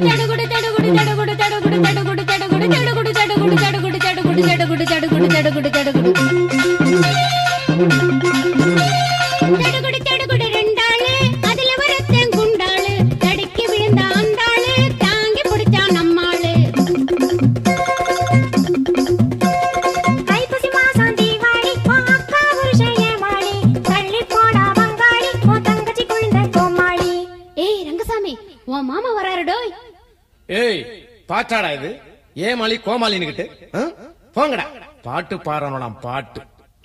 தடுகுடு தடுகுடு தடுகுடு தடுகுடு தடுகுடு தடுகுடு தடுகுடு தடுகுடு தடுகுடு தடுகுடு தடுகுடு தடுகுடு தடுகுடு தடுகுடு தடுகுடு தடுகுடு ரெண்டாளு அதுல ஒருத்தன் குண்டாளு தடுக்கி விழுந்த அந்தாளு தாங்கி பிடிச்சான் நம்மாளு தைப்பூசி மாசம் தீபாவளி உன் அக்கா புருஷன் ஏமாளி தள்ளி போடா பங்காளி உன் தங்கச்சி குழந்தை கோமாளி ஏய் ரங்கசாமி உன் மாமா வராரு டோய் ஏய் பாட்டாடா இது ஏமாளி கோமாளின்னுகிட்டு ஆ? போங்கடா பாட்டு பாடுறவனாம் பாட்டு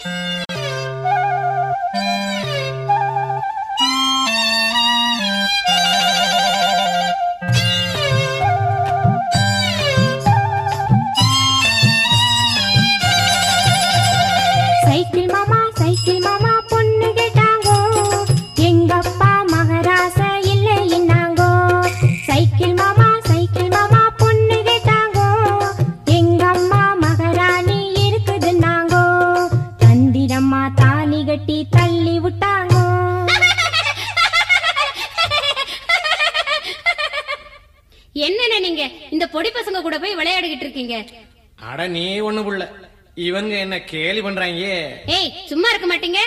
சைக்கிள் மாமா சைக்கிள் மாமா பொண்ணு கேட்டாங்கோ எங்க அப்பா மகராச இல்லை இன்னாங்கோ சைக்கிள் மாமா சைக்கிள் மாமா பொண்ணு கேட்டாங்கோ எங்க அம்மா மகாராணி இருக்குதுன்னாங்கோ தந்திரம்மா தாலி கட்டி தள்ளி விட்டாங்கோ என்னண்ணே நீங்க இந்த பொடி பசங்க கூட போய் விளையாடிக்கிட்டு இருக்கீங்க அட நீ ஒண்ணு புள்ள இவங்க என்ன கேலி பண்றாங்க ஏய் சும்மா இருக்க மாட்டீங்க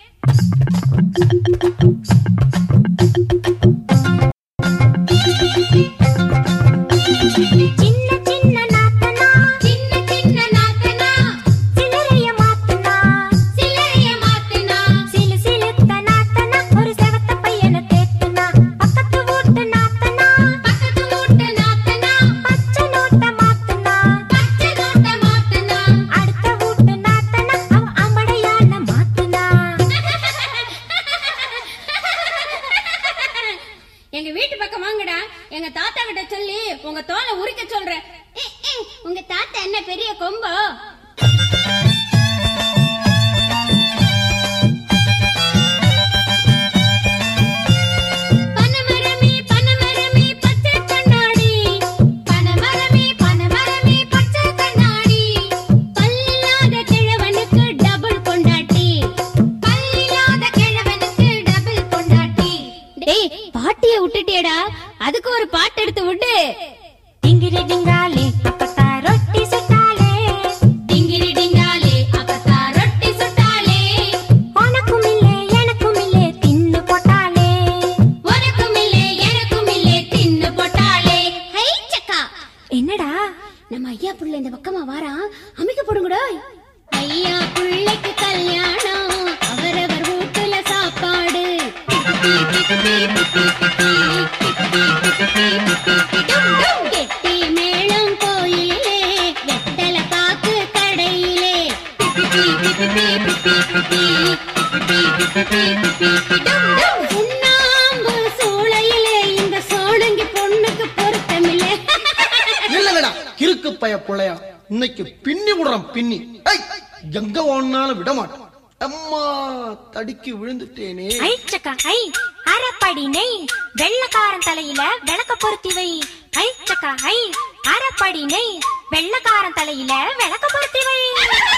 சின்ன சின்ன நாத்தனா சின்ன சின்ன நாத்தனா சில்லறைய மாத்தனா சில்லறைய மாத்துனா சிலு சிலுத்த நாத்தனா ஒரு செவத்த பையனை தேத்துனா பக்கத்து வீட்டு நாத்தனா பக்கத்து மூட்டை நாத்தனா பச்சை நோட்ட மாத்தனா பச்சை நோட்ட மாத்தனா அடுத்த வீட்டு நாத்தனா அவ அம்படையான மாத்துனா எங்க வீட்டு பக்கம் வாங்கடா எங்க தாத்தா கிட்ட சொல்லி உங்க தோலை உரிக்க சொல்றேன் ஏ, ஏ, உங்க தாத்தா என்ன பெரிய கொம்போ பனமரமே பனமரமே பச்சை கண்ணாடி பனமரமே பனமரமே பச்சை கண்ணாடி பல்லில்லாத கிழவனுக்கு டபுள் கொண்டாட்டி பல்லில்லாத கிழவனுக்கு டபுள் கொண்டாட்டி டேய் பாட்டிய விட்டுட்டியடா அதுக்கு ஒரு பாட்டு எடுத்து விட்டு டிங்கிரி டிங்காலே அப்பத்தா ரொட்டி சுட்டாலே டிங்கிரி டிங்காலே அப்பத்தா ரொட்டி சுட்டாலே உனக்கும் இல்லே எனக்கும் இல்லே தின்னு போட்டாலே உனக்கும் இல்லே எனக்கும் இல்லே தின்னு போட்டாலே ஹை சக்கா என்னடா நம்ம ஐயா புள்ள இந்த பக்கமா வாரா அமைக்க போடுங்கடா ஐயா புள்ளைக்கு கல்யாணம் அவரவர் வீட்டுல சாப்பாடு கெட்டி மேளம் கோயிலே வெத்தல பாக்கு கடையிலே சுண்ணாம்பு சூளையிலே இந்த சோழங்கி பொண்ணுக்கு பொருத்தமில்லை இல்லங்கடா கிறுக்கு பய புள்ளையா இன்னைக்கு பின்னி விடுறான் பின்னி ஐய், எங்க ஓடினாலும் விட மாட்டான் அம்மா தடுக்கி விழுந்துட்டேனே ஐ சக்கா ஐ அரைப்படி நெய் வெள்ளக்காரன் தலையில விளக்க பொருத்தி வை ஐ சக்கா ஐ அரைப்படி நெய் வெள்ளக்காரன் தலையில விளக்க பொருத்தி வை